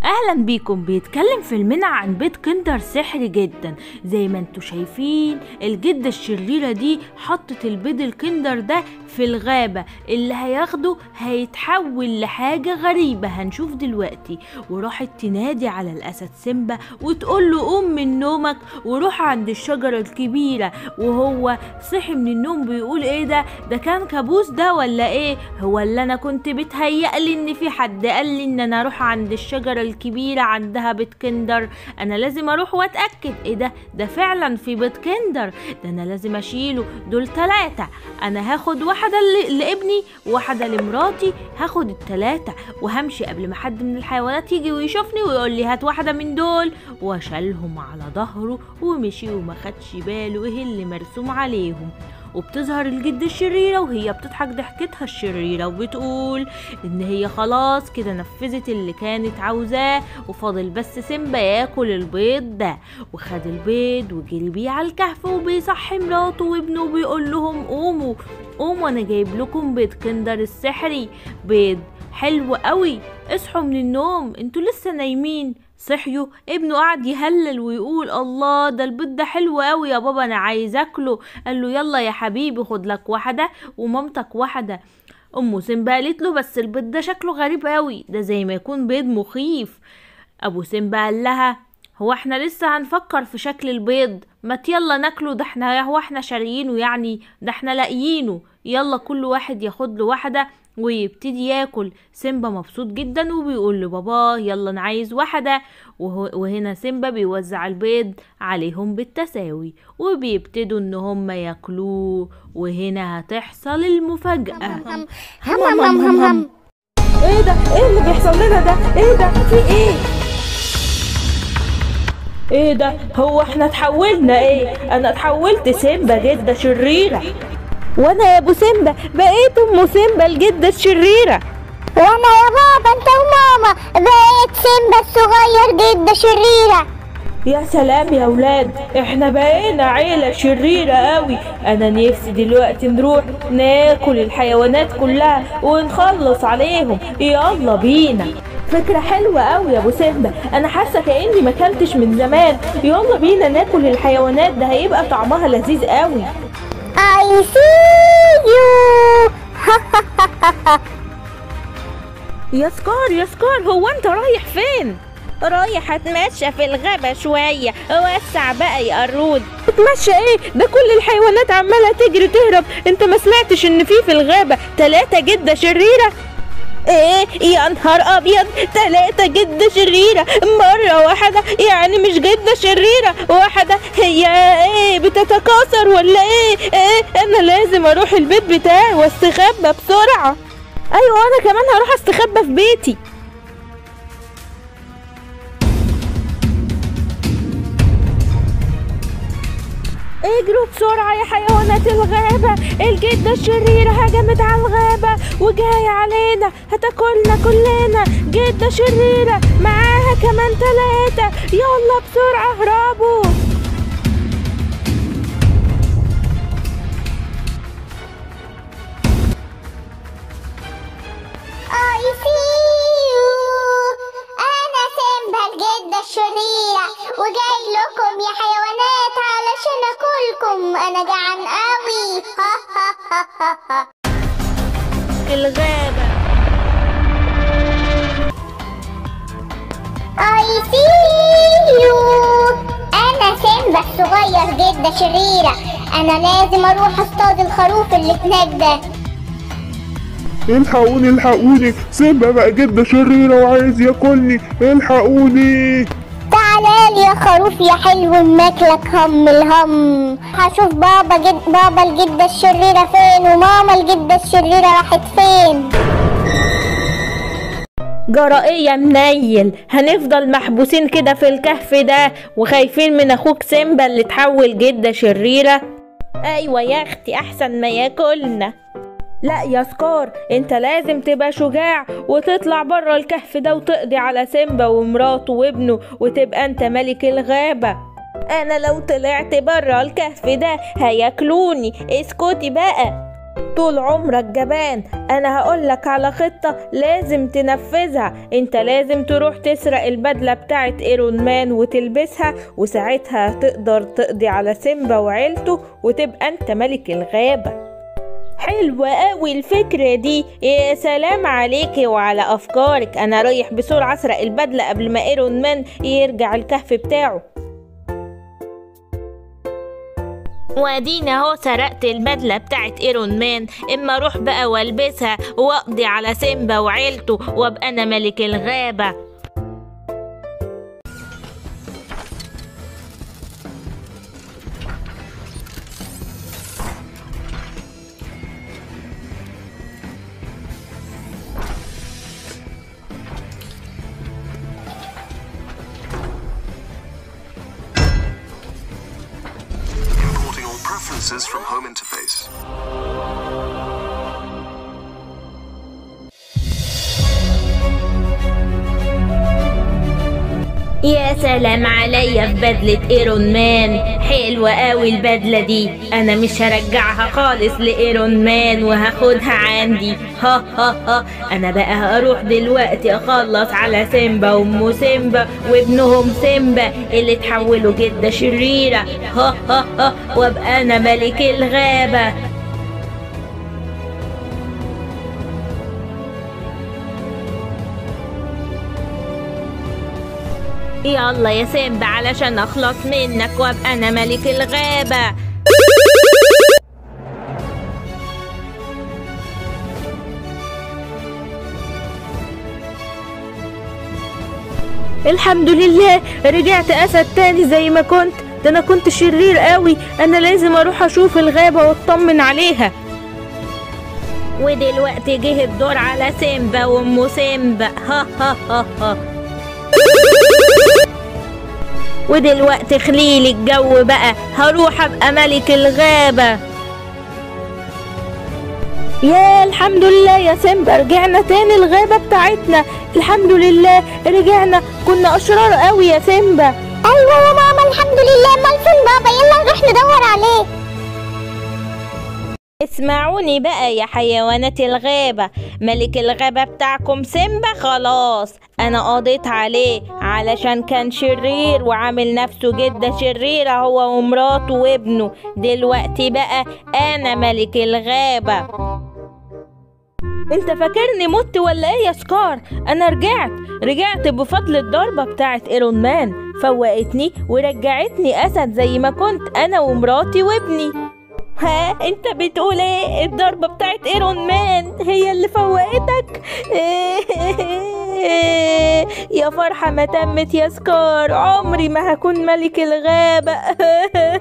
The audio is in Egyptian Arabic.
اهلا بيكم بيتكلم فيلمنا عن بيت كندر سحري جدا زي ما انتوا شايفين الجدة الشريرة دي حطت البيض الكندر ده في الغابة اللي هياخده هيتحول لحاجة غريبة هنشوف دلوقتي وراحت تنادي على الأسد سيمبا وتقول له قوم من نومك وروح عند الشجرة الكبيرة وهو صحي من النوم بيقول ايه ده ده كان كابوس ده ولا ايه هو اللي انا كنت بتهيألي ان في حد قال لي ان انا اروح عند الشجرة الكبيرة عندها بيت كندر انا لازم اروح واتأكد ايه ده ده فعلا في بيت كندر ده انا لازم اشيله دول تلاتة انا هاخد واحدة ل- لابني وواحدة لمراتي هاخد التلاتة وهمشي قبل ما حد من الحيوانات يجي ويشوفني ويقول لي هات واحدة من دول وشالهم على ظهره ومشي وما خدش باله ايه اللي مرسوم عليهم وبتظهر الجد الشريرة وهي بتضحك ضحكتها الشريرة وبتقول إن هي خلاص كده نفذت اللي كانت عاوزاه وفاضل بس سيمبا ياكل البيض ده وخد البيض وجري بيه على الكهف وبيصحي مراته وابنه وبيقول لهم قوموا قوموا أنا جايب لكم بيض كندر السحري بيض حلو قوي اصحوا من النوم انتوا لسه نايمين صحيوا ابنه قعد يهلل ويقول الله ده البيض ده حلو قوي يا بابا انا عايز اكله قال له يلا يا حبيبي خد لك واحده ومامتك واحده ام سيمبا قالت له بس البيض ده شكله غريب قوي ده زي ما يكون بيض مخيف ابو سيمبا قال لها هو احنا لسه هنفكر في شكل البيض ما يلا ناكله ده احنا هو احنا شاريينه يعني ده احنا لاقيينه يلا كل واحد ياخد له واحده ويبتدي ياكل سيمبا مبسوط جدا وبيقول لباباه يلا انا عايز واحدة وهو وهنا سيمبا بيوزع البيض عليهم بالتساوي وبيبتدوا ان هم ياكلوه وهنا هتحصل المفاجأة هم هم هم هم هم ايه ده ايه اللي بيحصل لنا ده ايه ده في ايه ايه ده هو احنا اتحولنا ايه انا اتحولت سيمبا جدة شريرة وانا يا ابو سيمبا بقيت ام سيمبا الجدة الشريرة وانا يا بابا انت وماما بقيت سيمبا الصغير جدا شريرة يا سلام يا ولاد احنا بقينا عيلة شريرة قوي انا نفسي دلوقتي نروح ناكل الحيوانات كلها ونخلص عليهم يلا بينا فكرة حلوة قوي يا ابو سيمبا انا حاسة كأني ما اكلتش من زمان يلا بينا ناكل الحيوانات ده هيبقى طعمها لذيذ قوي I see you يا سكار يا سكار هو انت رايح فين رايح اتمشى في الغابة شوية وسع بقى يا قرود اتمشى ايه ده كل الحيوانات عمالة تجري تهرب انت ما سمعتش ان في في الغابة تلاتة جدة شريرة ايه يا نهار ابيض تلاتة جدة شريرة مرة واحدة يعني مش جدة شريرة واحدة هي ايه بتتكاثر ولا ايه ايه انا لازم اروح البيت بتاعي واستخبى بسرعة ايوه انا كمان هروح استخبى في بيتي اجروا بسرعة يا حيوانات الغابة الجدة الشريرة هجمت على الغابة وجاية علينا هتاكلنا كلنا جدة شريرة معاها كمان تلاتة يلا بسرعة اهربوا I see you أنا سيمبا الجدة الشريرة وجاي لكم يا حيوانات علشان أكلكم أنا جعان قوي ها ها ها ها ها الغابة I see you أنا سيمبا الصغير جدة شريرة أنا لازم أروح أصطاد الخروف اللي هناك ده الحقوني الحقوني سيمبا بقى جدة شريرة وعايز ياكلني الحقوني تعالى يا خروف يا حلو ماكلك هم الهم هشوف بابا جد بابا الجدة الشريرة فين وماما الجدة الشريرة راحت فين جرائية منيل هنفضل محبوسين كده في الكهف ده وخايفين من اخوك سيمبا اللي اتحول جدة شريرة ايوه يا اختي احسن ما ياكلنا لا يا سكار انت لازم تبقى شجاع وتطلع بره الكهف ده وتقضي على سيمبا ومراته وابنه وتبقى انت ملك الغابة انا لو طلعت بره الكهف ده هياكلوني اسكتي بقى طول عمرك جبان انا هقولك على خطة لازم تنفذها انت لازم تروح تسرق البدلة بتاعت ايرون مان وتلبسها وساعتها تقدر تقضي على سيمبا وعيلته وتبقى انت ملك الغابة حلوة قوي الفكرة دي يا سلام عليكي وعلى أفكارك أنا رايح بسرعة أسرق البدلة قبل ما إيرون مان يرجع الكهف بتاعه وادينا اهو سرقت البدلة بتاعت ايرون مان اما اروح بقى والبسها واقضي على سيمبا وعيلته وابقى انا ملك الغابة Importing all preferences from home interface. يا سلام عليا في بدلة ايرون مان حلوة قوي البدلة دي انا مش هرجعها خالص لايرون مان وهاخدها عندي ها ها ها انا بقى هروح دلوقتي اخلص على سيمبا وام سيمبا وابنهم سيمبا اللي اتحولوا جدة شريرة ها ها ها وابقى انا ملك الغابة يلا يا سيمبا علشان اخلص منك وابقى انا ملك الغابة الحمد لله رجعت اسد تاني زي ما كنت ده انا كنت شرير قوي انا لازم اروح اشوف الغابة واطمن عليها ودلوقتي جه الدور على سيمبا وام سيمبا ها ها ها ها ودلوقتي خليلي الجو بقى هروح ابقى ملك الغابة يا الحمد لله يا سيمبا رجعنا تاني الغابة بتاعتنا الحمد لله رجعنا كنا اشرار قوي يا سيمبا ايوه يا ماما الحمد لله امال فين بابا يلا نروح ندور عليه اسمعوني بقى يا حيوانات الغابة ملك الغابة بتاعكم سيمبا خلاص انا قضيت عليه علشان كان شرير وعامل نفسه جدة شريرة هو ومراته وابنه دلوقتي بقى انا ملك الغابة انت فاكرني مت ولا ايه يا سكار انا رجعت رجعت بفضل الضربة بتاعت ايرون مان فوقتني ورجعتني اسد زي ما كنت انا ومراتي وابني ها انت بتقول ايه الضربة بتاعت ايرون مان هي اللي فوقتك يا فرحة ما تمت يا سكار عمري ما هكون ملك الغابة